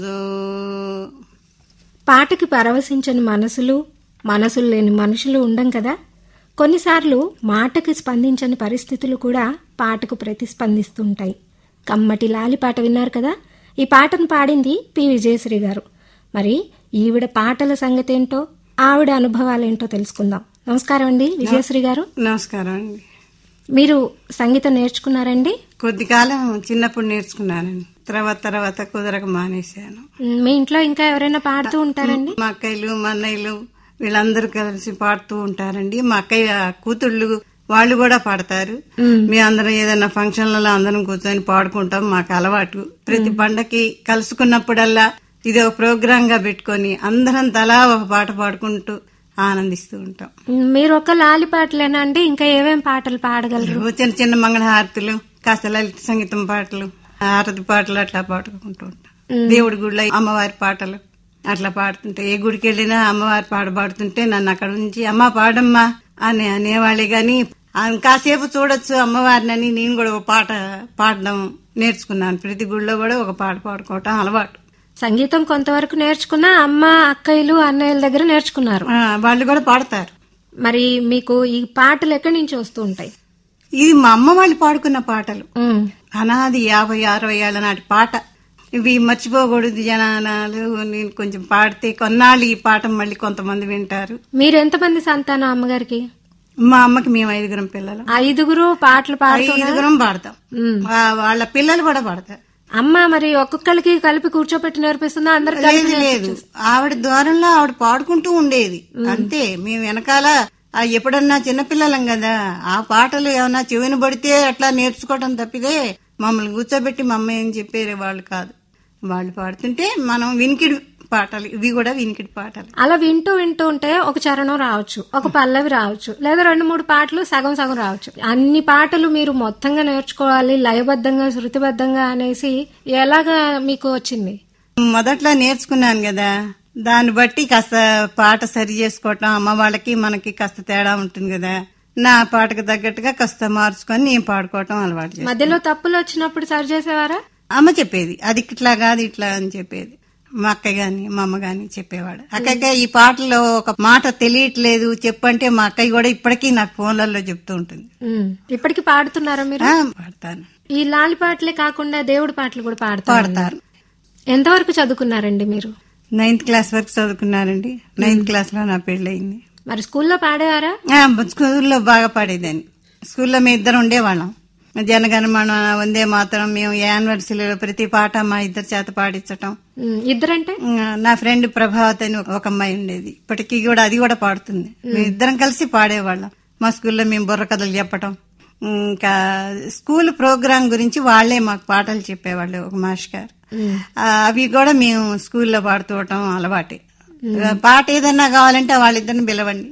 పాటకి పరవశించని మనసులు మనసులు లేని మనుషులు ఉండం కదా కొన్నిసార్లు మాటకి స్పందించని పరిస్థితులు కూడా పాటకు ప్రతిస్పందిస్తుంటాయి కమ్మటి లాలి పాట విన్నారు కదా ఈ పాటను పాడింది పి విజయశ్రీ గారు మరి ఈవిడ పాటల సంగతి ఏంటో ఆవిడ అనుభవాలేంటో తెలుసుకుందాం నమస్కారం అండి విజయశ్రీ గారు నమస్కారం అండి మీరు సంగీతం నేర్చుకున్నారండి కొద్ది కాలం చిన్నప్పుడు నేర్చుకున్నానండి తర్వాత తర్వాత కుదరక మానేశాను మ్, మీ ఇంట్లో ఇంకా ఎవరైనా పాడుతూ ఉంటారండి మా అక్కయ్యలు మా అన్నయ్యలు వీళ్ళందరూ కలిసి పాడుతూ ఉంటారండి మా అక్కయ్య కూతుళ్ళు వాళ్ళు కూడా పాడతారు మేము అందరం ఏదైనా ఫంక్షన్లలో అందరం కూర్చొని పాడుకుంటాం మాకు అలవాటు ప్రతి పండకి కలుసుకున్నప్పుడల్లా ఇది ఒక ప్రోగ్రామ్ గా పెట్టుకొని అందరం తలా ఒక పాట పాడుకుంటూ ఆనందిస్తూ ఉంటాం మ్, మీరు ఒక లాలి పాటలేనా అండి ఇంకా ఏమేం పాటలు పాడగలరు ఏవో చిన్న చిన్న మంగళహారతులు కాస్త లలిత సంగీతం పాటలు హారతి పాటలు అట్లా పాడుకుంటూ ఉంటాం దేవుడి గుడిలో అమ్మవారి పాటలు అట్లా పాడుతుంటే ఏ గుడికి వెళ్ళినా అమ్మవారి పాట పాడుతుంటే నన్ను అక్కడ నుంచి అమ్మ పాడమ్మా అని అనేవాళ్ళే గాని ఆ కాసేపు చూడొచ్చు అమ్మవారిని అని నేను కూడా ఒక పాట పాడడం నేర్చుకున్నాను ప్రతి గుడిలో కూడా ఒక పాట పాడుకోవటం అలవాటు సంగీతం కొంతవరకు నేర్చుకున్నా అమ్మ అక్కయ్యలు అన్నయ్యల దగ్గర నేర్చుకున్నారు ఆ, వాళ్ళు కూడా పాడతారు మరి మీకు ఈ పాటలు ఎక్కడి నుంచి వస్తూ ఉంటాయి ఇది మా అమ్మ వాళ్ళు పాడుకున్న పాటలు మ్, అనాది యాభై అరవై ఏళ్ల నాటి పాట ఇవి మర్చిపోకూడదు జనాలు నేను కొంచెం పాడితే కొన్నాళ్ళు ఈ పాట మళ్ళీ కొంతమంది వింటారు మీరు ఎంతమంది సంతానం అమ్మగారికి మా అమ్మకి మేము ఐదుగురం పిల్లలు ఐదుగురు పాటలు పాడుతూ ఐదుగురం పాడతాం మ్. వా- వాళ్ళ పిల్లలు కూడా పాడతారు అమ్మ మరి ఒక్కొక్కరికి కలిపి కూర్చోపెట్టి నేర్పిస్తుందా అందరికి కలిపి లేదు లేదు ఆవిడ ద్వారంలో ఆవిడ పాడుకుంటూ ఉండేది అంతే మేము వెనకాల ఆ ఎప్పుడన్నా చిన్నపిల్లలం కదా ఆ పాటలు ఏమన్నా చెవిని పడితే అట్లా నేర్చుకోవటం తప్పిదే మమ్మల్ని కూర్చోబెట్టి మా అమ్మ ఏం చెప్పేది వాళ్ళు కాదు వాళ్ళు పాడుతుంటే మనం వినికిడి పాటలు ఇవి కూడా వినికిడి పాటలు అలా వింటూ వింటూ ఉంటే ఒక చరణం రావచ్చు ఒక పల్లవి రావచ్చు లేదా రెండు మూడు పాటలు సగం సగం రావచ్చు అన్ని పాటలు మీరు మొత్తంగా నేర్చుకోవాలి లయబద్ధంగా శృతిబద్ధంగా అనేసి ఎలాగా మీకు వచ్చింది మొదట్లో నేర్చుకున్నాను కదా దాన్ని బట్టి కాస్త పాట సరి చేసుకోవటం అమ్మ వాళ్ళకి మనకి కాస్త తేడా ఉంటుంది కదా నా పాటకు తగ్గట్టుగా కాస్త మార్చుకొని నేను పాడుకోవటం అలవాటు చేశాను మధ్యలో తప్పులు వచ్చినప్పుడు సరి చేసేవారా అమ్మ చెప్పేది అది ఇట్లా కాదు ఇట్లా అని చెప్పేది మా అక్కయ్య గాని మా అమ్మ గాని చెప్పేవాడు అక్కయ్య ఈ పాటలో ఒక మాట తెలియట్లేదు చెప్పంటే మా అక్కయ్య కూడా ఇప్పటికీ నాకు ఫోన్లలో చెప్తూ ఉంటుంది ఉమ్. ఇప్పటికి పాడుతున్నారా మీరు ఆ, పాడతాను ఈ లాలి పాటలే కాకుండా దేవుడి పాటలు కూడా పాడతారు పాడతారు ఎంతవరకు చదువుకున్నారండి మీరు నైన్త్ క్లాస్ వరకు చదువుకున్నారండి నైన్త్ క్లాస్ లో నా పెళ్ళయింది మరి స్కూల్లో పాడేవారా ఆ, స్కూల్లో బాగా పాడేదాన్ని స్కూల్లో మేము ఇద్దరు ఉండేవాళ్ళం జనగణమన వందే మాత్రం మేము యానివర్సరీలో ప్రతి పాట మా ఇద్దరు చేత పాడించటం ఉమ్. ఇద్దరంటే ఆ, నా ఫ్రెండ్ ప్రభావత్ అని ఒక అమ్మాయి ఉండేది ఇప్పటికీ కూడా అది కూడా పాడుతుంది మేము ఇద్దరం కలిసి పాడేవాళ్ళం మా స్కూల్లో మేము బుర్ర కథలు చెప్పటం ఇంకా స్కూల్ ప్రోగ్రాం గురించి వాళ్లే మాకు పాటలు చెప్పేవాళ్ళు ఒక మాష్ గారు ఆ, అవి కూడా మేము స్కూల్లో పాడుతూ ఉండటం అలవాటే పాట ఏదన్నా కావాలంటే వాళ్ళిద్దరిని పిలవండి